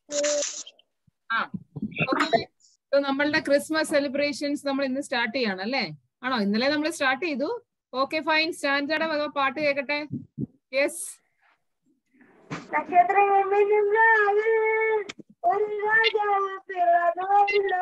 ആ ഓക്കെ നമ്മളുടെ Christmas celebrations നമ്മൾ ഇന്ന് സ്റ്റാർട്ട് ചെയ്യാണ് അല്ലേ ആണോ ഇന്നലെ നമ്മൾ സ്റ്റാർട്ട് ചെയ്തു ഓക്കെ ഫൈൻ സ്റ്റാൻഡേർഡ് അതോ പാട്ട് കേൾക്കട്ടെ യെസ് ഒരു രാജ പിറന്നുവല്ലോ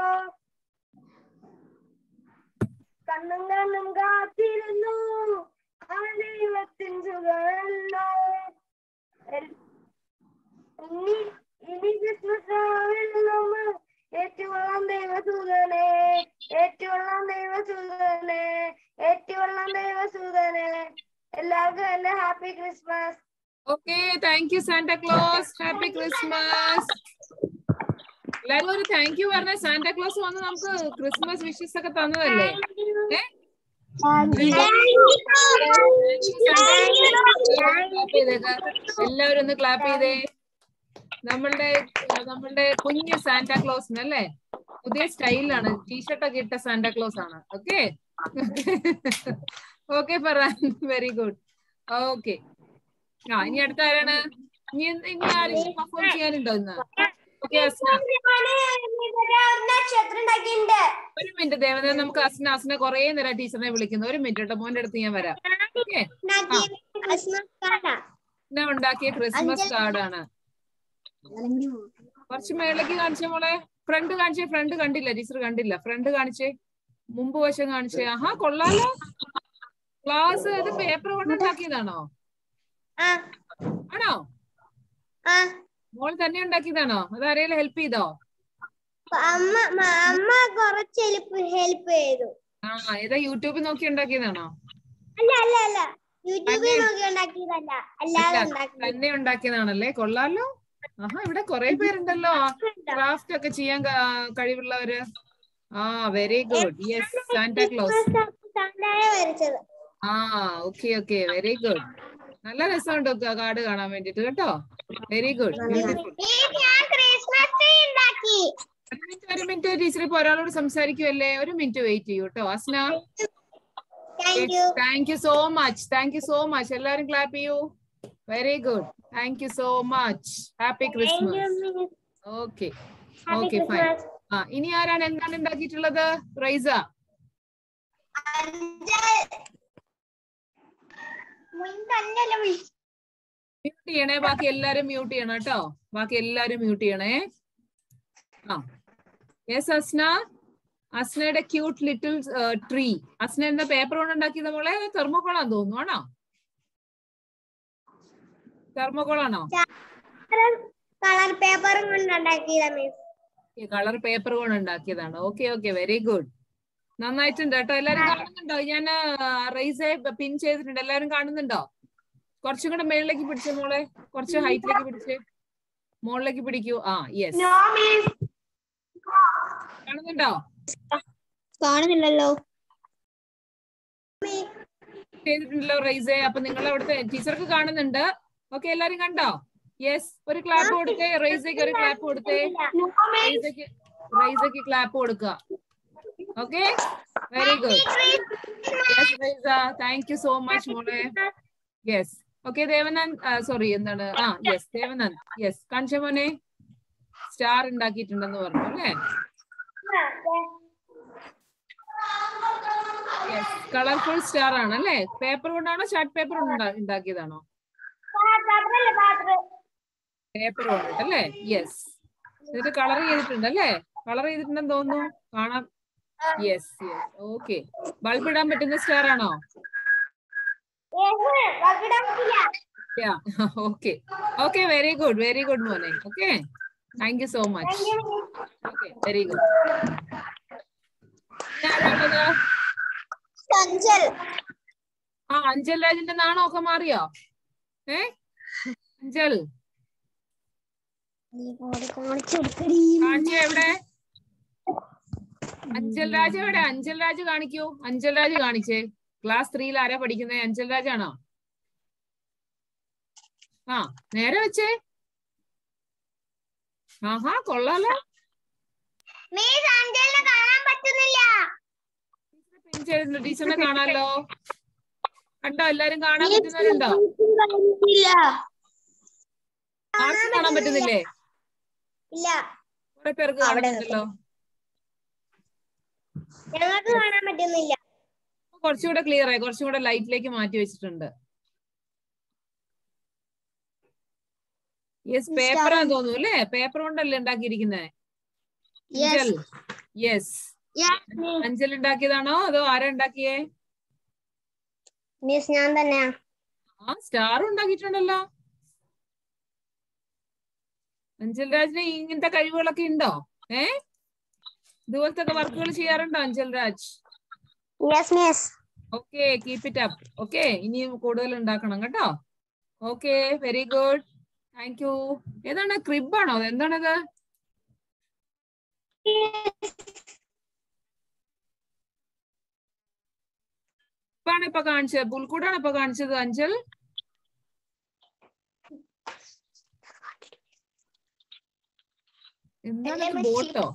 കണ്ണും കണ്ണും കാത്തിരുന്നു ആ ദൈവത്തിൻ സുഖമല്ലോ എൽ- ഇനി ഇനി ക്രിസ്മസ് രാവിൽ നമ്മൾ ഏറ്റുകൊള്ളാം ദൈവസൂതനെ ഏറ്റുകൊള്ളാം ദൈവസൂതനെ ഏറ്റുകൊള്ളാം ദൈവസൂതനെ എല്ലാവർക്കും എന്റെ happy Christmas okay thank you Santa Claus happy Christmas എല്ലാരും ഒരു താങ്ക് യു പറഞ്ഞ സാന്റ ക്ലോസ് വന്ന് നമുക്ക് ക്രിസ്മസ് വിഷസ് ഒക്കെ തന്നതല്ലേ ഏ? Clap ചെയ്തേക്ക്. എല്ലാവരും ഒന്ന് ക്ലാപ്പ് ചെയ്തേ നമ്മളുടെ നമ്മളുടെ കുഞ്ഞ് സാന്റാ ക്ലോസിന് അല്ലേ പുതിയ സ്റ്റൈലാണ് ടീഷർട്ട് ഒക്കെ ഇട്ട സാന്റാ ക്ലോസ് ആണ് okay okay Farhan very good okay ആ ഇനി അടുത്ത ആരാണ് ഇനി എന്ത്- ഇനി ആരെങ്കിലും പെർഫോം ചെയ്യാനുണ്ടോ ഇന്ന് ഓക്കെ അസ്ന നക്ഷത്രം ഉണ്ടാക്കിയിട്ടുണ്ട് ഒരു മിനിറ്റ് ദേവത നമുക്ക് അസ്ന അസ്ന കുറേ നേരം ടീച്ചറിനെ വിളിക്കുന്നു ഒരു മിനിറ്റ് കേട്ടോ മോന്റെ അടുത്ത് ഞാൻ വരാം ഓക്കെ ഞാൻ ഉണ്ടാക്കിയ ക്രിസ്മസ് കാർഡാണ് കുറച്ച് മേളിലേക്ക് കാണിച്ചേ മോളെ ഫ്രണ്ട് കാണിച്ചേ ഫ്രണ്ട് കണ്ടില്ല ടീച്ചർ കണ്ടില്ല ഫ്രണ്ട് കാണിച്ചേ മുമ്പ് വശം കാണിച്ചേ ആഹാ കൊള്ളാലോ ക്ലാസ് ഇത് പേപ്പർ കൊണ്ട് ഉണ്ടാക്കിയതാണോ ആ ആണോ ആ മോൾ തന്നെ ഉണ്ടാക്കിയതാണോ അത് ആരെങ്കിലും ഹെൽപ്പ് ചെയ്തോ അമ്മ മ- അമ്മ കുറച്ച് ഹെൽപ്പ് ഹെൽപ്പ് ചെയ്തു ആ ഏതാ യൂട്യൂബിൽ നോക്കി ഉണ്ടാക്കിയതാണോ അല്ല അല്ല അല്ല യൂട്യൂബിൽ നോക്കി ഉണ്ടാക്കിയതല്ല അല്ലാതെ അല്ല, ഉണ്ടാക്കി തന്നെ ഉണ്ടാക്കിയതാണല്ലേ കൊള്ളാലോ ആഹാ ഇവിടെ കുറെ പേരുണ്ടല്ലോ ക്രാഫ്റ്റ് ഒക്കെ ചെയ്യാൻ ക- കഴിവുള്ളവര് ആ very good yes Santa Claus സാന്റായ വരച്ചത് ആ ഓക്കെ ഓക്കെ വെരി ഗുഡ് നല്ല രസമുണ്ട് കാർഡ് കാണാൻ വേണ്ടിട്ട് കേട്ടോ വെരി ഗുഡ് ബ്യൂട്ടിഫുൾ ഞാൻ ക്രിസ്മസ് ട്രീ ഉണ്ടാക്കി ഒരു മിനിറ്റ് ഒരു മിനിറ്റ് ടീച്ചർ ഇപ്പൊ ഒരാളോട് സംസാരിക്കുമല്ലേ ഒരു മിനിറ്റ് വെയിറ്റ് ചെയ്യൂ കേട്ടോ Asna thank you thank you so much thank you so much എല്ലാരും ക്ലാപ്പ് ചെയ്യൂ very good thank you so much happy thank Christmas you okay happy okay fine Christmas ആ ഇനി ആരാണ് എന്താണ് ഉണ്ടാക്കിയിട്ടുള്ളത് റൈസ തന്നെയല്ല വിളിച്ചു മ്യൂട്ട് ചെയ്യണേ ബാക്കി എല്ലാരും മ്യൂട്ട് ചെയ്യണം കേട്ടോ ബാക്കി എല്ലാരും മ്യൂട്ട് ചെയ്യണേ ആ യെസ് അസ്ന അസ്നയുടെ ക്യൂട്ട് ലിറ്റിൽ ട്രീ അസ്ന എന്താ പേപ്പർ കൊണ്ട് ഉണ്ടാക്കിയത് മോളെ തെർമോക്കോളാന്ന് തോന്നുന്നു ആണോ തെർമോക്കോളാണോ കളർ പേപ്പറും കൊണ്ട് ഉണ്ടാക്കിയതാ മിസ് കളർ പേപ്പർ കൊണ്ട് ഉണ്ടാക്കിയതാണ് ഓക്കെ ഓക്കെ വെരി ഗുഡ് നന്നായിട്ടുണ്ട് കേട്ടോ എല്ലാരും കാണുന്നുണ്ടോ ഞാൻ റൈസെ പിൻ ചെയ്തിട്ടുണ്ട് എല്ലാരും കാണുന്നുണ്ടോ കുറച്ചും കൂടെ മേളിലേക്ക് പിടിച്ചേ മോളെ കുറച്ച് ഹൈറ്റിലേക്ക് പിടിച്ചേ മുകളിലേക്ക് പിടിക്കൂ ആ യെസ് കാണുന്നുണ്ടോ കാണുന്നില്ലല്ലോ ചെയ്തിട്ടുണ്ടല്ലോ റൈസെ അപ്പൊ നിങ്ങൾ അവിടുത്തെ ടീച്ചർക്ക് കാണുന്നുണ്ട് ഓക്കെ എല്ലാരും കണ്ടോ യെസ് ഒരു ക്ലാപ്പ് കൊടുത്തേ റൈസയ്ക്ക് ഒരു ക്ലാപ്പ് കൊടുത്തേ റൈസയ്ക്ക് റൈസയ്ക്ക് ക്ലാപ്പ് കൊടുക്കുക okay very good yes Raisa thank you so much മോളെ യെസ് ഓക്കെ ദേവനന്ദ് സോറി എന്താണ് ആ യെസ് ദേവനന്ദ് യെസ് കാണിച്ച മോനെ സ്റ്റാർ ഉണ്ടാക്കിയിട്ടുണ്ടെന്ന് പറഞ്ഞു അല്ലേ യെസ് കളർഫുൾ സ്റ്റാർ ആണ് അല്ലേ പേപ്പർ കൊണ്ടാണോ ചാർട്ട് പേപ്പർ കൊണ്ട് ഉണ്ടാക്കിയതാണോ പേപ്പർ കൊണ്ടിട്ട് അല്ലേ യെസ് എന്നിട്ട് കളർ ചെയ്തിട്ടുണ്ട് അല്ലേ കളർ ചെയ്തിട്ടുണ്ടെന്ന് തോന്നുന്നു കാണാം യെസ് യെസ് ഓക്കെ ബൾബ് ഇടാൻ പറ്റുന്ന സ്റ്റാർ ആണോ okay okay very good very good മോനെ okay thank you so much okay very good Sanchal ആ അഞ്ചൽ രാജിന്റെ നാണമൊക്കെ മാറിയോ ഏ അഞ്ചൽ കാണിച്ചേ എവിടെ അഞ്ചൽ രാജ് എവിടെ അഞ്ചൽ രാജ് കാണിക്കൂ അഞ്ചൽ രാജ് കാണിച്ചേ ക്ലാസ് ത്രീയിൽ ആരാ പഠിക്കുന്നത് അഞ്ചൽ രാജാണോ ആ നേരെ വെച്ചേ ആഹാ കൊള്ളാലോ മീസ് അഞ്ചലിനെ കാണാൻ പറ്റുന്നില്ല പിൻ ചെയ്തിട്ടുണ്ട് ടീച്ചറിനെ കാണാലോ കണ്ടോ എല്ലാരും കാണാൻ പറ്റുന്നവരുണ്ടോ ഇല്ല ആർക്കും കാണാൻ പറ്റുന്നില്ലേ ഇല്ല കുറെ പേർക്ക് അവിടെ കാണുന്നുണ്ടല്ലോ ഞങ്ങൾക്ക് കാണാൻ പറ്റുന്നില്ല കുറച്ചുകൂടെ ക്ലിയർ ആയി കുറച്ചുകൂടെ ലൈറ്റിലേക്ക് മാറ്റി വെച്ചിട്ടുണ്ട് യെസ് പേപ്പറാന്ന് തോന്നുന്നു അല്ലേ പേപ്പർ കൊണ്ടല്ലേ ഉണ്ടാക്കിയിരിക്കുന്നത് അഞ്ചൽ യെസ് അഞ്ചൽ ഉണ്ടാക്കിയതാണോ അതോ ആരാ ഉണ്ടാക്കിയേ മിസ് ഞാൻ തന്നെയാ ആ സ്റ്റാർ ഉണ്ടാക്കിയിട്ടുണ്ടല്ലോ അഞ്ചൽ രാജിന് ഇങ്ങനത്തെ കഴിവുകളൊക്കെ ഉണ്ടോ ഏ ഇതുപോലത്തെ ഒക്കെ വർക്കുകൾ ചെയ്യാറുണ്ടോ Anchal Raj yes miss okay keep it up okay ഇനിയും കൂടുതൽ ഉണ്ടാക്കണം കേട്ടോ okay very good thank you ഏതാണ് ക്രിബ് ആണോ എന്താണത് ഇപ്പാണ് ഇപ്പൊ കാണിച്ചത് പുൽക്കൂടാണ് ഇപ്പൊ കാണിച്ചത് അഞ്ചൽ എന്താണ് അല്ലേ ബോട്ടോ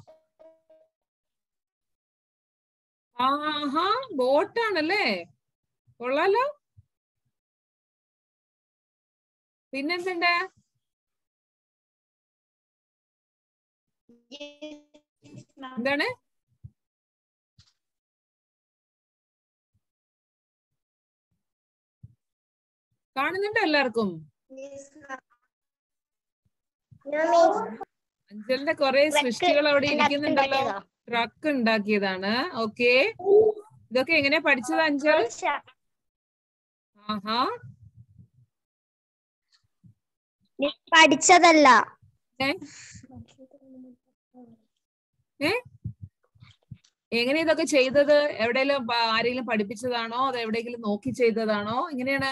ആഹാ ബോട്ടാണല്ലേ കൊള്ളാലോ പിന്നെന്തുണ്ട് എന്താണ് കാണുന്നുണ്ടോ എല്ലാവർക്കും അഞ്ചലിന്റെ കുറെ സൃഷ്ടികൾ അവിടെ ഇരിക്കുന്നുണ്ടല്ലോ ട്രക്ക് ഉണ്ടാക്കിയതാണ് ഓക്കെ ഇതൊക്കെ എങ്ങനെ പഠിച്ചത് അഞ്ചൽ ആഹാ പഠിച്ചതല്ല ഏ ഏ എങ്ങനെ ഇതൊക്കെ ചെയ്തത് എവിടെയെങ്കിലും പ- ആരെങ്കിലും പഠിപ്പിച്ചതാണോ അതോ എവിടെയെങ്കിലും നോക്കി ചെയ്തതാണോ എങ്ങനെയാണ്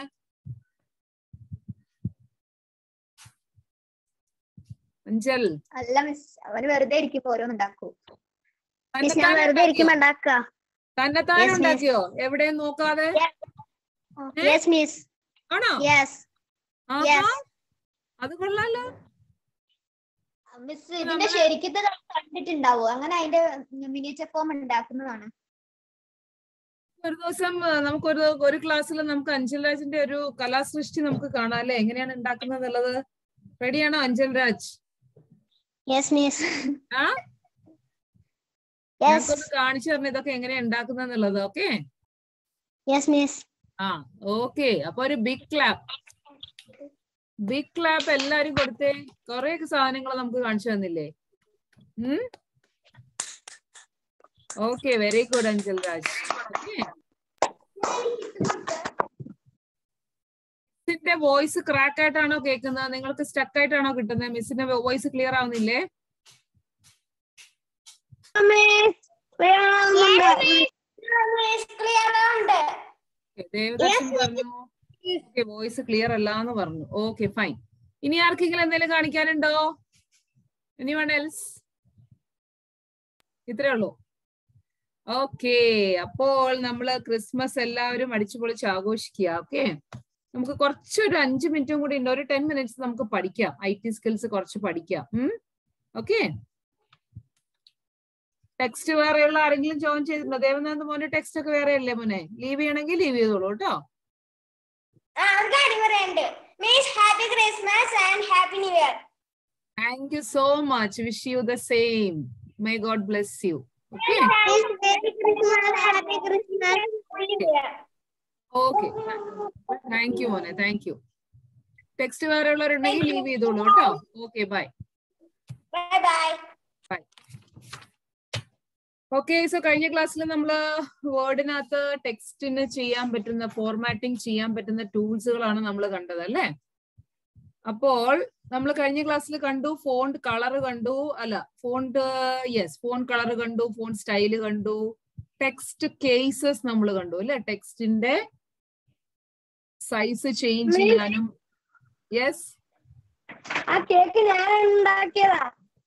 അഞ്ചൽ അല്ല മിസ് അവന് വെറുതെ ഇരിക്കുമ്പോ ഓരോന്നുണ്ടാക്കൂ മിസ് ഞാൻ തന്നെത്താനെ വെറുതെ ഇരിക്കുമ്പോ ഉണ്ടാക്കിയോ? ഉണ്ടാക്കുക തന്നെത്താനെ Yes, miss. ഉണ്ടാക്കിയോ എവിടെയും നോക്കാതെ യെസ് മിസ് ആണോ യെസ് ആഹാ യെസ് അത് കൊള്ളാലോ മിസ് ഇതിന്റെ ശരിക്കത്തെ കണ്ടിട്ടുണ്ടാവോ അങ്ങനെ അതിന്റെ മിനിയേച്ചർ ഫോം ഉണ്ടാക്കുന്നതാണ് ഒരു ദിവസം ആ, നമുക്കൊരു ഒരു ക്ലാസ്സിൽ നമുക്ക് അഞ്ചൽ രാജിന്റെ ഒരു കലാസൃഷ്ടി നമുക്ക് കാണാം അല്ലെ എങ്ങനെയാണ് ഉണ്ടാക്കുന്നത് എന്നുള്ളത് റെഡിയാണോ അഞ്ചൽ രാജ് യെസ് മിസ് ആ യെസ് ഞങ്ങൾക്കൊന്ന് കാണിച്ചു തരണം ഇതൊക്കെ എങ്ങനെയാ ഉണ്ടാക്കുന്നത് എന്നുള്ളത് ഓക്കെ യെസ് മിസ് ആ ഓക്കെ അപ്പൊ ഒരു ബിഗ് ക്ലാപ്പ് ബിഗ് ക്ലാപ്പ് എല്ലാരും കൊടുത്തേ കുറെ സാധനങ്ങൾ നമുക്ക് കാണിച്ചു തന്നില്ലേ ഉം okay very good Anchal Raj okay മിസ്സിന്റെ വോയിസ് ക്രാക്ക് ആയിട്ടാണോ കേൾക്കുന്നത് നിങ്ങൾക്ക് സ്റ്റക്ക് ആയിട്ടാണോ കിട്ടുന്നത് മിസ്സിന്റെ വോയിസ് ക്ലിയർ ആവുന്നില്ലേ Okay, ദേവദർശൻ പറഞ്ഞു ഓക്കെ വോയിസ് ക്ലിയർ അല്ല എന്ന് പറഞ്ഞു ഓക്കെ ഫൈൻ ഇനി ആർക്കെങ്കിലും എന്തെങ്കിലും കാണിക്കാനുണ്ടോ എനി വൺ എൽസ് ഇത്രേ ഉള്ളൂ ഓക്കെ അപ്പോൾ നമ്മള് ക്രിസ്മസ് എല്ലാവരും അടിച്ചു പൊളിച്ച് ആഘോഷിക്കുക ഓക്കെ നമുക്ക് കുറച്ചൊരു അഞ്ച് മിനിറ്റും കൂടി ഉണ്ട് ഒരു ടെൻ മിനിറ്റ്സ് നമുക്ക് പഠിക്കാം ഐ ടി സ്കിൽസ് കുറച്ച് പഠിക്കാം ഓക്കെ ടെക്സ്റ്റ് വേറെയുള്ള ആരെങ്കിലും ജോയിൻ ചെയ്തിട്ടുണ്ടോ ദേവനാഥ് മോനെ ടെക്സ്റ്റ് ഒക്കെ വേറെ അല്ലേ മോനെ ലീവ് ചെയ്യണമെങ്കിൽ ലീവ് ചെയ്തോളൂ കേട്ടോ അടിപൊളിയുണ്ട് means happy Christmas and happy new year thank you so much wish you the same may God bless you okay happy Christmas happy Christmas okay thank you മോനെ താങ്ക് യു ടെക്സ്റ്റ് വേറെ ഉള്ളവരുണ്ടെങ്കിൽ leave ചെയ്തോളൂ കേട്ടോ okay bye bye bye bye okay so കഴിഞ്ഞ ക്ലാസ്സിൽ നമ്മൾ വേർഡിനകത്ത് ടെക്സ്റ്റിന് ചെയ്യാൻ പറ്റുന്ന ഫോർമാറ്റിംഗ് ചെയ്യാൻ പറ്റുന്ന ടൂൾസുകളാണ് നമ്മൾ കണ്ടത് അല്ലേ അപ്പോൾ നമ്മൾ കഴിഞ്ഞ ക്ലാസ്സിൽ കണ്ടു ഫോണ്ട് കളർ കണ്ടു അല്ല ഫോണ്ട് യെസ് ഫോൺ കളർ കണ്ടു ഫോൺ സ്റ്റൈല് കണ്ടു ടെക്സ്റ്റ് കേസസ് നമ്മൾ കണ്ടു അല്ലെ ടെക്സ്റ്റിന്റെ സൈസ് ചേഞ്ച് ചെയ്യാനും യെസ് ആ കേക്ക് ഞാൻ ഉണ്ടാക്കിയതാ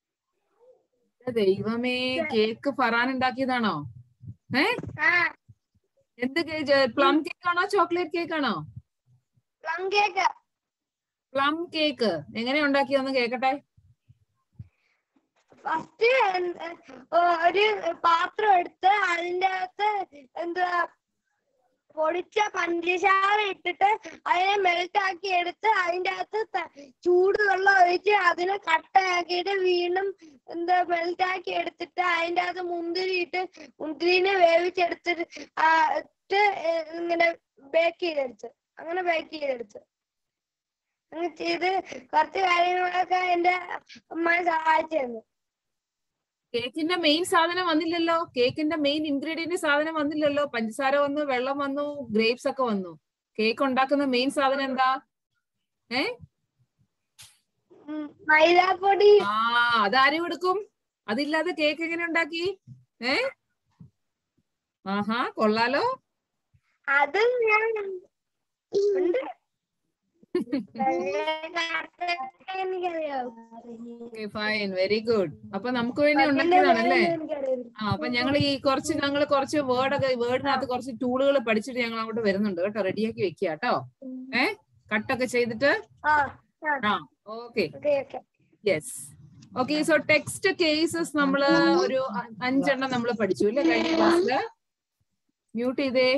ദൈവമേ കേക്ക് ഫറാൻ ഉണ്ടാക്കിയതാണോ ഏ എന്ത് പ്ലം കേക്ക് ആണോ ചോക്ലേറ്റ് കേക്ക് ആണോ പ്ലം കേക്ക് പ്ലം കേക്ക് എങ്ങനെ ഉണ്ടാക്കിയെന്ന് കേക്കട്ടെ ഫസ്റ്റ് ഒരു പാത്രം എടുത്ത് അതിന്റെ അകത്ത് എന്താ പൊടിച്ച പഞ്ചസാര ഇട്ടിട്ട് അതിനെ മെൽറ്റ് ആക്കി എടുത്ത് അതിന്റെ അകത്ത് ത- ചൂടുവെള്ളം ഒഴിച്ച് അതിനെ കട്ടയാക്കിയിട്ട് വീണ്ടും എന്താ മെൽറ്റ് ആക്കി എടുത്തിട്ട് അതിന്റെ അകത്ത് മുന്തിരി ഇട്ട് മുന്തിരിനെ വേവിച്ചെടുത്തിട്ട് ആ, ഇട്ട് ഏ, ഇങ്ങനെ ബേക്ക് ചെയ്തെടുത്ത് അങ്ങനെ ബേക്ക് ചെയ്തെടുത്ത് അങ്ങനെ ചെയ്ത് കുറച്ച് കാര്യങ്ങളൊക്കെ എന്റെ അമ്മ സഹായിച്ചു തന്നു കേക്കിന്റെ മെയിൻ സാധനം വന്നില്ലല്ലോ കേക്കിന്റെ മെയിൻ ഇൻഗ്രീഡിയന്റ് സാധനം വന്നില്ലല്ലോ പഞ്ചസാര വന്നു വെള്ളം വന്നു ഗ്രേപ്സ് ഒക്കെ വന്നു കേക്ക് ഉണ്ടാക്കുന്ന മെയിൻ സാധനം എന്താ ഏ ഉം, മൈദാപ്പൊടി ആ അതാരും എടുക്കും അതില്ലാതെ കേക്ക് എങ്ങനെ ഉണ്ടാക്കി ഏ ആഹാ കൊള്ളാലോ അത് ഞാൻ ഉണ്ട് എനിക്കറിയാം ഫൈൻ വെരി ഗുഡ് അപ്പൊ നമുക്ക് വേണ്ടി ഉണ്ടാക്കിയതാണല്ലേ എനിക്കറിയാം ആ അപ്പൊ ഞങ്ങൾ ഈ കുറച്ച് ഞങ്ങൾ കുറച്ച് വേർഡൊക്കെ വേർഡിനകത്ത് കുറച്ച് ടൂളുകൾ പഠിച്ചിട്ട് ഞങ്ങൾ അങ്ങോട്ട് വരുന്നുണ്ട് കേട്ടോ റെഡിയാക്കി വെക്കുക കേട്ടോ ഏ കട്ടൊക്കെ ചെയ്തിട്ട് ആ ആ okay okay okay yes okay so text cases നമ്മള് ഒരു അ- അഞ്ചെണ്ണം നമ്മൾ പഠിച്ചു അല്ലേ കഴിഞ്ഞ ക്ലാസ്സില് മ്യൂട്ട് ചെയ്തേ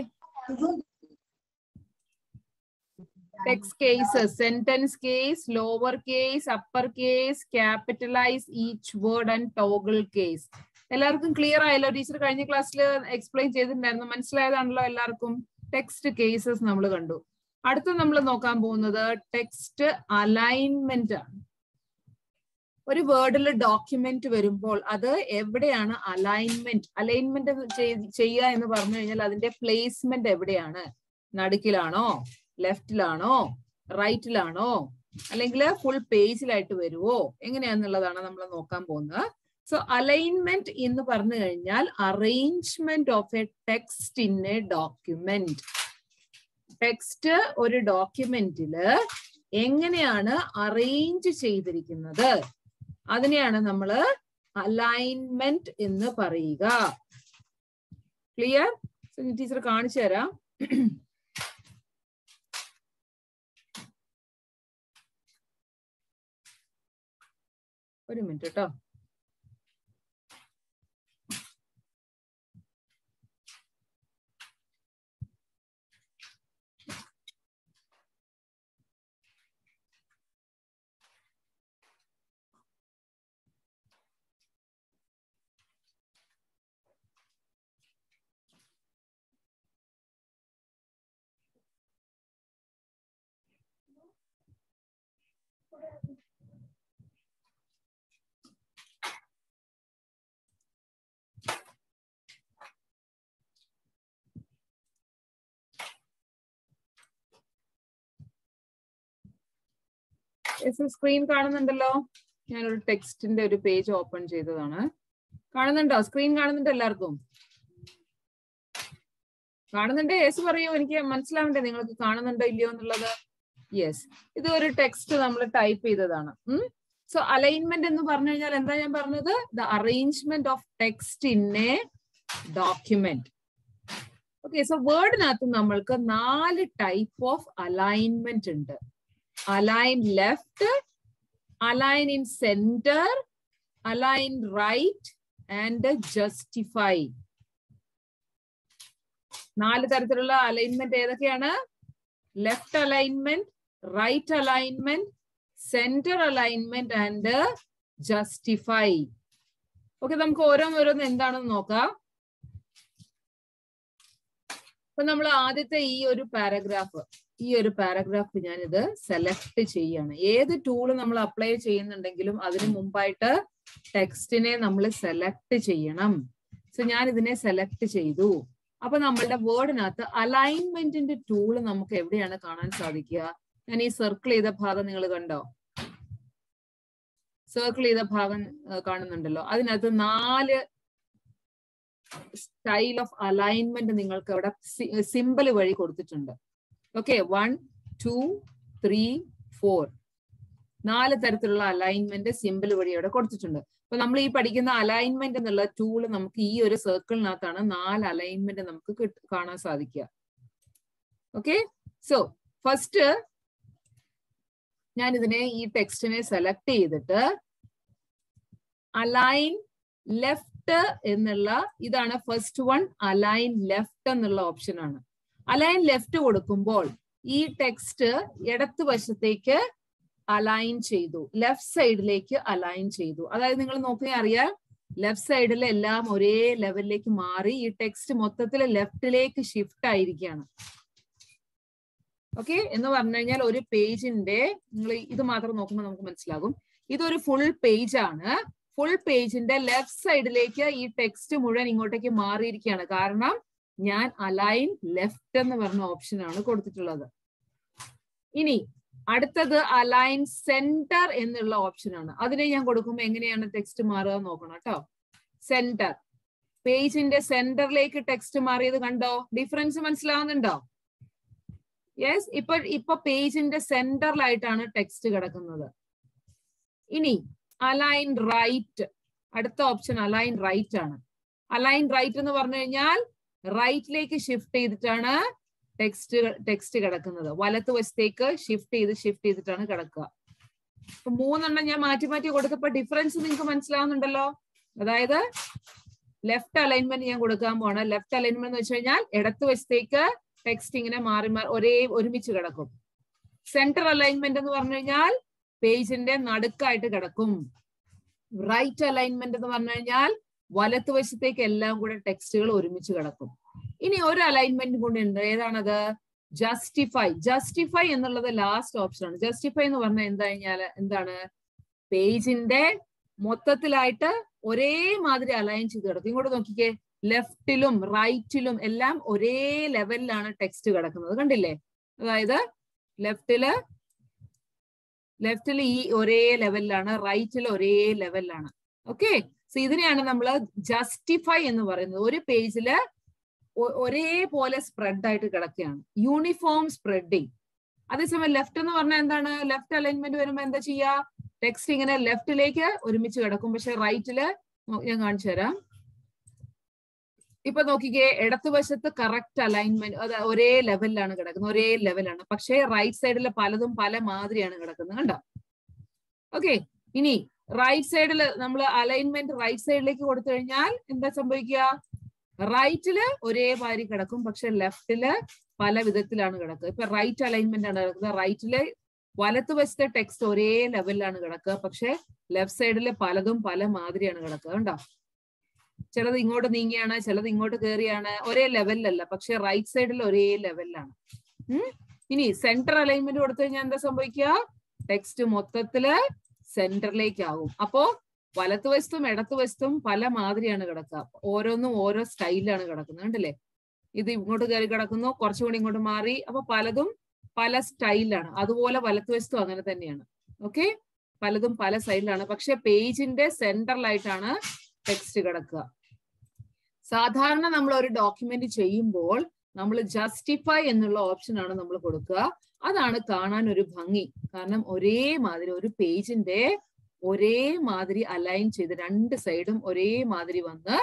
text cases sentence case lower case upper case capitalise each word and toggle case എല്ലാവർക്കും ക്ലിയർ ആയല്ലോ ടീച്ചർ കഴിഞ്ഞ ക്ലാസ്സിൽ എക്സ്പ്ലെയിൻ ചെയ്തിട്ടുണ്ടായിരുന്നു മനസ്സിലായതാണല്ലോ എല്ലാവർക്കും ടെക്സ്റ്റ് കേസസ് നമ്മൾ കണ്ടു അടുത്ത നമ്മൾ നോക്കാൻ പോകുന്നത് ടെക്സ്റ്റ് അലൈൻമെന്റ് ആണ് ഒരു വേർഡിൽ ഡോക്യുമെന്റ് വരുമ്പോൾ അത് എവിടെയാണ് അലൈൻമെന്റ് അലൈൻമെന്റ് ചെയ്യുക എന്ന് പറഞ്ഞു കഴിഞ്ഞാൽ അതിന്റെ പ്ലേസ്മെന്റ് എവിടെയാണ് നടുക്കിലാണോ ലെഫ്റ്റിലാണോ റൈറ്റിലാണോ അല്ലെങ്കിൽ ഫുൾ പേജിലായിട്ട് വരുവോ എങ്ങനെയാന്നുള്ളതാണ് നമ്മൾ നോക്കാൻ പോകുന്നത് സോ അലൈൻമെന്റ് എന്ന് പറഞ്ഞു കഴിഞ്ഞാൽ arrangement of a text in a document text ഒരു ഡോക്യുമെന്റില് എങ്ങനെയാണ് അറേഞ്ച് ചെയ്തിരിക്കുന്നത് അതിനെയാണ് നമ്മൾ അലൈൻമെന്റ് എന്ന് പറയുക ക്ലിയർ ടീച്ചർ കാണിച്ചു തരാം ഒരു മിനിറ്റ് കേട്ടോ സ്ക്രീൻ കാണുന്നുണ്ടല്ലോ ഞാനൊരു ടെക്സ്റ്റിന്റെ ഒരു പേജ് ഓപ്പൺ ചെയ്തതാണ് കാണുന്നുണ്ടോ സ്ക്രീൻ കാണുന്നുണ്ട് എല്ലാവർക്കും കാണുന്നുണ്ട് യെസ് പറയൂ എനിക്ക് മനസ്സിലാവണ്ടേ നിങ്ങൾക്ക് കാണുന്നുണ്ടോ ഇല്ലയോ എന്നുള്ളത് യെസ് ഇത് ഒരു ടെക്സ്റ്റ് നമ്മൾ ടൈപ്പ് ചെയ്തതാണ് സോ അലൈൻമെന്റ് എന്ന് പറഞ്ഞു കഴിഞ്ഞാൽ എന്താ ഞാൻ പറഞ്ഞത് the arrangement of text in a document okay so വേർഡിനകത്ത് നമ്മൾക്ക് നാല് ടൈപ്പ് ഓഫ് അലൈൻമെന്റ് ഉണ്ട് align left align in centre align right and justify നാല് തരത്തിലുള്ള അലൈൻമെന്റ് ഏതൊക്കെയാണ് left alignment right alignment centre alignment and justify okay നമുക്ക് ഓരോന്നോരോന്ന് എന്താണെന്ന് നോക്കാം അപ്പൊ നമ്മൾ ആദ്യത്തെ ഈ ഒരു പാരഗ്രാഫ് ഈ ഒരു പാരഗ്രാഫ് ഞാനിത് സെലക്ട് ചെയ്യാണ് ഏത് ടൂള് നമ്മൾ അപ്ലൈ ചെയ്യുന്നുണ്ടെങ്കിലും അതിന് മുമ്പായിട്ട് ടെക്സ്റ്റിനെ നമ്മൾ സെലക്ട് ചെയ്യണം സോ ഞാൻ ഇതിനെ സെലക്ട് ചെയ്തു അപ്പൊ നമ്മളുടെ വേർഡിനകത്ത് അലൈൻമെന്റിന്റെ ടൂള് നമുക്ക് എവിടെയാണ് കാണാൻ സാധിക്കുക ഞാൻ ഈ സർക്കിൾ ചെയ്ത ഭാഗം നിങ്ങൾ കണ്ടോ സർക്കിൾ ചെയ്ത ഭാഗം ആ, കാണുന്നുണ്ടല്ലോ അതിനകത്ത് നാല് സ്റ്റൈൽ ഓഫ് അലൈൻമെന്റ് നിങ്ങൾക്ക് അവിടെ സിമ്പിൾ വഴി കൊടുത്തിട്ടുണ്ട് okay one two three four നാല് തരത്തിലുള്ള അലൈൻമെന്റ് സിമ്പിൾ വഴി അവിടെ കൊടുത്തിട്ടുണ്ട് അപ്പൊ നമ്മൾ ഈ പഠിക്കുന്ന അലൈൻമെന്റ് എന്നുള്ള ടൂള് നമുക്ക് ഈ ഒരു സർക്കിളിനകത്താണ് നാല് അലൈൻമെന്റ് നമുക്ക് കിട്ട- കാണാൻ സാധിക്കുക ഓക്കെ സോ ഫസ്റ്റ് ഞാൻ ഇതിനെ ഈ ടെക്സ്റ്റിനെ സെലക്ട് ചെയ്തിട്ട് അലൈൻ ലെഫ്റ്റ് എന്നുള്ള ഇതാണ് ഫസ്റ്റ് വൺ അലൈൻ ലെഫ്റ്റ് എന്നുള്ള ഓപ്ഷൻ ആണ് അലൈൻ ലെഫ്റ്റ് കൊടുക്കുമ്പോൾ ഈ ടെക്സ്റ്റ് ഇടത്ത് വശത്തേക്ക് അലൈൻ ചെയ്തു ലെഫ്റ്റ് സൈഡിലേക്ക് അലൈൻ ചെയ്തു അതായത് നിങ്ങൾ നോക്കുകയും അറിയാം ലെഫ്റ്റ് സൈഡിൽ എല്ലാം ഒരേ ലെവലിലേക്ക് മാറി ഈ ടെക്സ്റ്റ് മൊത്തത്തിൽ ലെഫ്റ്റിലേക്ക് ഷിഫ്റ്റ് ആയിരിക്കുകയാണ് ഓക്കെ എന്ന് പറഞ്ഞു കഴിഞ്ഞാൽ ഒരു പേജിന്റെ നിങ്ങൾ ഇത് മാത്രം നോക്കുമ്പോൾ നമുക്ക് മനസ്സിലാകും ഇതൊരു ഫുൾ പേജ് ആണ് ഫുൾ പേജിന്റെ ലെഫ്റ്റ് സൈഡിലേക്ക് ഈ ടെക്സ്റ്റ് മുഴുവൻ ഇങ്ങോട്ടേക്ക് മാറിയിരിക്കുകയാണ് കാരണം ഞാൻ അലൈൻ ലെഫ്റ്റ് എന്ന് പറഞ്ഞ ഓപ്ഷൻ ആണ് കൊടുത്തിട്ടുള്ളത് ഇനി അടുത്തത് അലൈൻ സെന്റർ എന്നുള്ള ഓപ്ഷൻ ആണ് അതിനെ ഞാൻ കൊടുക്കുമ്പോൾ എങ്ങനെയാണ് ടെക്സ്റ്റ് മാറുക എന്ന് നോക്കണം കേട്ടോ സെന്റർ പേജിന്റെ സെന്ററിലേക്ക് ടെക്സ്റ്റ് മാറിയത് കണ്ടോ ഡിഫറൻസ് മനസ്സിലാവുന്നുണ്ടോ യെസ് ഇപ്പൊ ഇപ്പൊ പേജിന്റെ സെന്ററിലായിട്ടാണ് ടെക്സ്റ്റ് കിടക്കുന്നത് ഇനി അലൈൻ റൈറ്റ് അടുത്ത ഓപ്ഷൻ അലൈൻ റൈറ്റ് ആണ് അലൈൻ റൈറ്റ് എന്ന് പറഞ്ഞു കഴിഞ്ഞാൽ റൈറ്റിലേക്ക് ഷിഫ്റ്റ് ചെയ്തിട്ടാണ് ടെക്സ്റ്റ് ടെക്സ്റ്റ് കിടക്കുന്നത് വലത്ത് വശത്തേക്ക് ഷിഫ്റ്റ് ചെയ്ത് ഷിഫ്റ്റ് ചെയ്തിട്ടാണ് കിടക്കുക ഇപ്പൊ മൂന്നെണ്ണം ഞാൻ മാറ്റി മാറ്റി കൊടുത്തപ്പോ ഡിഫറൻസ് നിങ്ങൾക്ക് മനസ്സിലാവുന്നുണ്ടല്ലോ അതായത് ലെഫ്റ്റ് അലൈൻമെന്റ് ഞാൻ കൊടുക്കാൻ പോവാണ് ലെഫ്റ്റ് അലൈൻമെന്റ് എന്ന് വെച്ച് കഴിഞ്ഞാൽ ഇടത്ത് വശത്തേക്ക് ടെക്സ്റ്റ് ഇങ്ങനെ മാറി മാറി ഒരേ ഒരുമിച്ച് കിടക്കും സെന്റർ അലൈൻമെന്റ് എന്ന് പറഞ്ഞു കഴിഞ്ഞാൽ പേജിന്റെ നടുക്കായിട്ട് കിടക്കും റൈറ്റ് അലൈൻമെന്റ് എന്ന് പറഞ്ഞു കഴിഞ്ഞാൽ വലത്തുവശത്തേക്ക് എല്ലാം കൂടെ ടെക്സ്റ്റുകൾ ഒരുമിച്ച് കിടക്കും ഇനി ഒരു അലൈൻമെന്റ് കൂടെ ഉണ്ട് ഏതാണത് ജസ്റ്റിഫൈ ജസ്റ്റിഫൈ എന്നുള്ളത് ലാസ്റ്റ് ഓപ്ഷൻ ആണ് ജസ്റ്റിഫൈ എന്ന് പറഞ്ഞാൽ എന്താ കഴിഞ്ഞാല് എന്താണ് പേജിന്റെ മൊത്തത്തിലായിട്ട് ഒരേ മാതിരി അലൈൻ ചെയ്ത് കിടക്കും ഇങ്ങോട്ട് നോക്കിക്കേ ലെഫ്റ്റിലും റൈറ്റിലും എല്ലാം ഒരേ ലെവലിലാണ് ടെക്സ്റ്റ് കിടക്കുന്നത് കണ്ടില്ലേ അതായത് ലെഫ്റ്റില് ലെഫ്റ്റിൽ ഈ ഒരേ ലെവലിലാണ് റൈറ്റിൽ ഒരേ ലെവലിലാണ് ഓക്കെ സോ ഇതിനെയാണ് നമ്മൾ ജസ്റ്റിഫൈ എന്ന് പറയുന്നത് ഒരു പേജില് ഒരേപോലെ സ്പ്രെഡ് ആയിട്ട് കിടക്കുകയാണ് യൂണിഫോം സ്പ്രെഡിങ് അതേസമയം ലെഫ്റ്റ് എന്ന് പറഞ്ഞാൽ എന്താണ് ലെഫ്റ്റ് അലൈൻമെന്റ് വരുമ്പോൾ എന്താ ചെയ്യാ ടെക്സ്റ്റ് ഇങ്ങനെ ലെഫ്റ്റിലേക്ക് ഒരുമിച്ച് കിടക്കും പക്ഷെ റൈറ്റില് ഞാൻ കാണിച്ചു തരാം ഇപ്പൊ നോക്കിക്കേ ഇടതുവശത്ത് കറക്റ്റ് അലൈൻമെന്റ് അത് ഒരേ ലെവലിലാണ് കിടക്കുന്നത് ഒരേ ലെവലാണ് പക്ഷേ റൈറ്റ് സൈഡിൽ പലതും പല മാതിരിയാണ് കിടക്കുന്നത് കണ്ടോ ഓക്കെ ഇനി റൈറ്റ് സൈഡിൽ നമ്മൾ അലൈൻമെന്റ് റൈറ്റ് സൈഡിലേക്ക് കൊടുത്തു കഴിഞ്ഞാൽ എന്താ സംഭവിക്കുക റൈറ്റില് ഒരേ മാതിരി കിടക്കും പക്ഷെ ലെഫ്റ്റില് പല വിധത്തിലാണ് കിടക്കുക ഇപ്പൊ റൈറ്റ് അലൈൻമെന്റ് ആണ് കിടക്കുന്നത് റൈറ്റില് വലത്തുവശത്തെ ടെക്സ്റ്റ് ഒരേ ലെവലിലാണ് കിടക്കുക പക്ഷെ ലെഫ്റ്റ് സൈഡിൽ പലതും പല മാതിരിയാണ് കിടക്കുക കണ്ടോ ചിലത് ഇങ്ങോട്ട് നീങ്ങിയാണ് ചിലത് ഇങ്ങോട്ട് കയറിയാണ് ഒരേ ലെവലിലല്ല പക്ഷെ റൈറ്റ് സൈഡിൽ ഒരേ ലെവലിലാണ് ഇനി സെന്റർ അലൈൻമെന്റ് കൊടുത്തു കഴിഞ്ഞാൽ എന്താ സംഭവിക്കുക ടെക്സ്റ്റ് മൊത്തത്തില് സെന്ററിലേക്ക് ആകും അപ്പോ വലത്തുവശത്തും ഇടത്തുവശത്തും പല മാതിരിയാണ് കിടക്കുക ഓരോന്നും ഓരോ സ്റ്റൈലിലാണ് കിടക്കുന്നത് കണ്ടില്ലേ ഇത് ഇങ്ങോട്ട് കയറി കിടക്കുന്നു കുറച്ചുകൂടി ഇങ്ങോട്ട് മാറി അപ്പൊ പലതും പല സ്റ്റൈലാണ് അതുപോലെ വലത്തുവശത്തും അങ്ങനെ തന്നെയാണ് ഓക്കെ പലതും പല സൈഡിലാണ് പക്ഷെ പേജിന്റെ സെന്ററിലായിട്ടാണ് ടെക്സ്റ്റ് കിടക്കുക സാധാരണ നമ്മൾ ഒരു ഡോക്യുമെന്റ് ചെയ്യുമ്പോൾ നമ്മൾ ജസ്റ്റിഫൈ എന്നുള്ള ഓപ്ഷൻ ആണ് നമ്മൾ കൊടുക്കുക അതാണ് കാണാൻ ഒരു ഭംഗി കാരണം ഒരേ മാതിരി ഒരു പേജിന്റെ ഒരേ മാതിരി അലൈൻ ചെയ്ത് രണ്ട് സൈഡും ഒരേ മാതിരി വന്ന്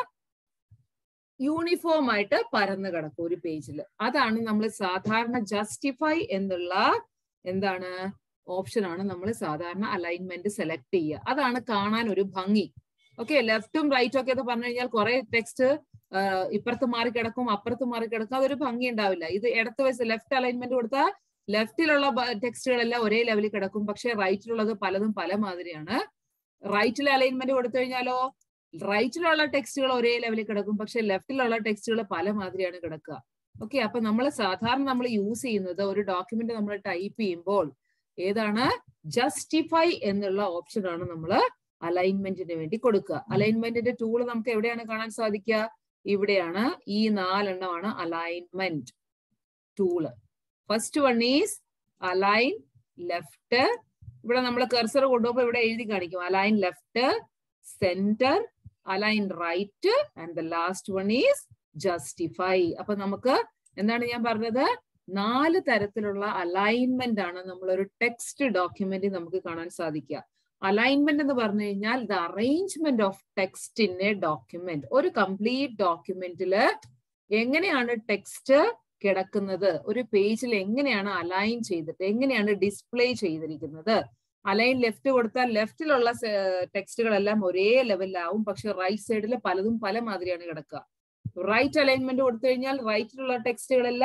യൂണിഫോം ആയിട്ട് പരന്ന് കിടക്കും ഒരു പേജിൽ അതാണ് നമ്മൾ സാധാരണ ജസ്റ്റിഫൈ എന്നുള്ള എന്താണ് ഓപ്ഷൻ ആണ് നമ്മൾ സാധാരണ അലൈൻമെന്റ് സെലക്ട് ചെയ്യുക അതാണ് കാണാൻ ഒരു ഭംഗി ഓക്കെ ലെഫ്റ്റും റൈറ്റും ഒക്കെ എന്ന് പറഞ്ഞു കഴിഞ്ഞാൽ കുറെ ടെക്സ്റ്റ് ഇപ്പുറത്ത് മാറി കിടക്കും അപ്പുറത്ത് മാറി കിടക്കും അതൊരു ഭംഗി ഉണ്ടാവില്ല ഇത് ഇടത്ത് വയസ്സ് ലെഫ്റ്റ് അലൈൻമെന്റ് കൊടുത്താൽ ലെഫ്റ്റിലുള്ള ടെക്സ്റ്റുകളെല്ലാം ഒരേ ലെവലിൽ കിടക്കും പക്ഷെ റൈറ്റിലുള്ളത് പലതും പല മാതിരിയാണ് റൈറ്റിൽ അലൈൻമെന്റ് കൊടുത്തു കഴിഞ്ഞാലോ റൈറ്റിലുള്ള ടെക്സ്റ്റുകൾ ഒരേ ലെവലിൽ കിടക്കും പക്ഷെ ലെഫ്റ്റിലുള്ള ടെക്സ്റ്റുകൾ പല മാതിരിയാണ് കിടക്കുക ഓക്കെ അപ്പൊ നമ്മൾ സാധാരണ നമ്മൾ യൂസ് ചെയ്യുന്നത് ഒരു ഡോക്യുമെന്റ് നമ്മൾ ടൈപ്പ് ചെയ്യുമ്പോൾ ഏതാണ് ജസ്റ്റിഫൈ എന്നുള്ള ഓപ്ഷൻ ആണ് നമ്മൾ അലൈൻമെന്റിന് വേണ്ടി കൊടുക്കുക അലൈൻമെന്റിന്റെ ടൂൾ നമുക്ക് എവിടെയാണ് കാണാൻ സാധിക്കുക ഇവിടെയാണ് ഈ നാലെണ്ണമാണ് alignment tool first one is align left ഇവിടെ നമ്മൾ കർസർ കൊണ്ടുപോകുമ്പോൾ ഇവിടെ എഴുതി കാണിക്കും align left centre align right and the last one is justify അപ്പൊ നമുക്ക് എന്താണ് ഞാൻ പറഞ്ഞത് നാല് തരത്തിലുള്ള അലൈൻമെന്റ് ആണ് നമ്മൾ ഒരു ടെക്സ്റ്റ് ഡോക്യുമെന്റ് നമുക്ക് കാണാൻ സാധിക്കുക അലൈൻമെന്റ് എന്ന് പറഞ്ഞു കഴിഞ്ഞാൽ the arrangement of text in a document ഒരു കംപ്ലീറ്റ് ഡോക്യുമെന്റില് എങ്ങനെയാണ് ടെക്സ്റ്റ് കിടക്കുന്നത് ഒരു പേജിൽ എങ്ങനെയാണ് അലൈൻ ചെയ്തിട്ട് എങ്ങനെയാണ് ഡിസ്പ്ലേ ചെയ്തിരിക്കുന്നത് അലൈൻ ലെഫ്റ്റ് കൊടുത്താൽ ലെഫ്റ്റിലുള്ള ടെക്സ്റ്റുകളെല്ലാം ഒരേ ലെവലിലാവും പക്ഷെ റൈറ്റ് സൈഡിൽ പലതും പല മാതിരിയാണ് കിടക്കുക റൈറ്റ് അലൈൻമെന്റ് കൊടുത്തു കഴിഞ്ഞാൽ റൈറ്റിലുള്ള ടെക്സ്റ്റുകളെല്ലാം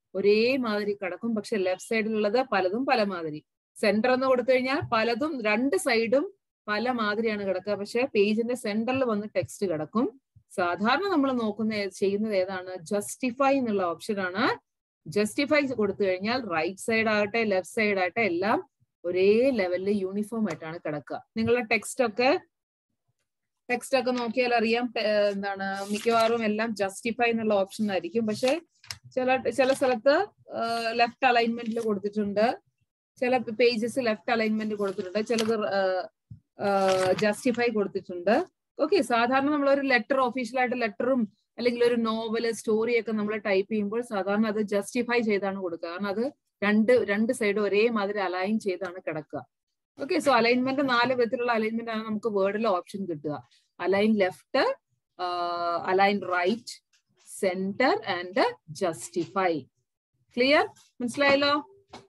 ഒരേ മാതിരി കിടക്കും പക്ഷെ ലെഫ്റ്റ് സൈഡിലുള്ളത് പലതും പല മാതിരി സെന്റർ എന്ന് കൊടുത്തു കഴിഞ്ഞാൽ പലതും രണ്ട് സൈഡും പല മാതിരിയാണ് കിടക്കുക പക്ഷെ പേജിന്റെ സെന്ററിൽ വന്ന് ടെക്സ്റ്റ് കിടക്കും സാധാരണ നമ്മൾ നോക്കുന്ന ഏ- ചെയ്യുന്നത് ഏതാണ് ജസ്റ്റിഫൈ എന്നുള്ള ഓപ്ഷൻ ആണ് ജസ്റ്റിഫൈ കൊടുത്തു കഴിഞ്ഞാൽ റൈറ്റ് സൈഡ് ആകട്ടെ ലെഫ്റ്റ് സൈഡ് ആകട്ടെ എല്ലാം ഒരേ ലെവലിൽ യൂണിഫോം ആയിട്ടാണ് കിടക്കുക നിങ്ങളുടെ ടെക്സ്റ്റ് ഒക്കെ ടെക്സ്റ്റ് ഒക്കെ നോക്കിയാൽ അറിയാം ടെ- ഏർ എന്താണ് മിക്കവാറും എല്ലാം ജസ്റ്റിഫൈ എന്നുള്ള ഓപ്ഷൻ ആയിരിക്കും പക്ഷെ ചില ചില സ്ഥലത്ത് ലെഫ്റ്റ് അലൈൻമെന്റിൽ കൊടുത്തിട്ടുണ്ട് ചില പേജസ് ലെഫ്റ്റ് അലൈൻമെന്റ് കൊടുത്തിട്ടുണ്ട് ചിലത് ജസ്റ്റിഫൈ കൊടുത്തിട്ടുണ്ട് ഓക്കെ സാധാരണ നമ്മൾ ഒരു ലെറ്റർ ഒഫീഷ്യലായിട്ട് ലെറ്ററും അല്ലെങ്കിൽ ഒരു നോവല് സ്റ്റോറി ഒക്കെ നമ്മൾ ടൈപ്പ് ചെയ്യുമ്പോൾ സാധാരണ അത് ജസ്റ്റിഫൈ ചെയ്താണ് കൊടുക്കുക കാരണം അത് രണ്ട് രണ്ട് സൈഡ് ഒരേ മാതിരി അലൈൻ ചെയ്താണ് കിടക്കുക ഓക്കെ സോ അലൈൻമെന്റ് നാല് വിധത്തിലുള്ള അലൈൻമെന്റ് ആണ് നമുക്ക് വേർഡിൽ ഓപ്ഷൻ കിട്ടുക align left align right centre and justify clear മനസ്സിലായല്ലോ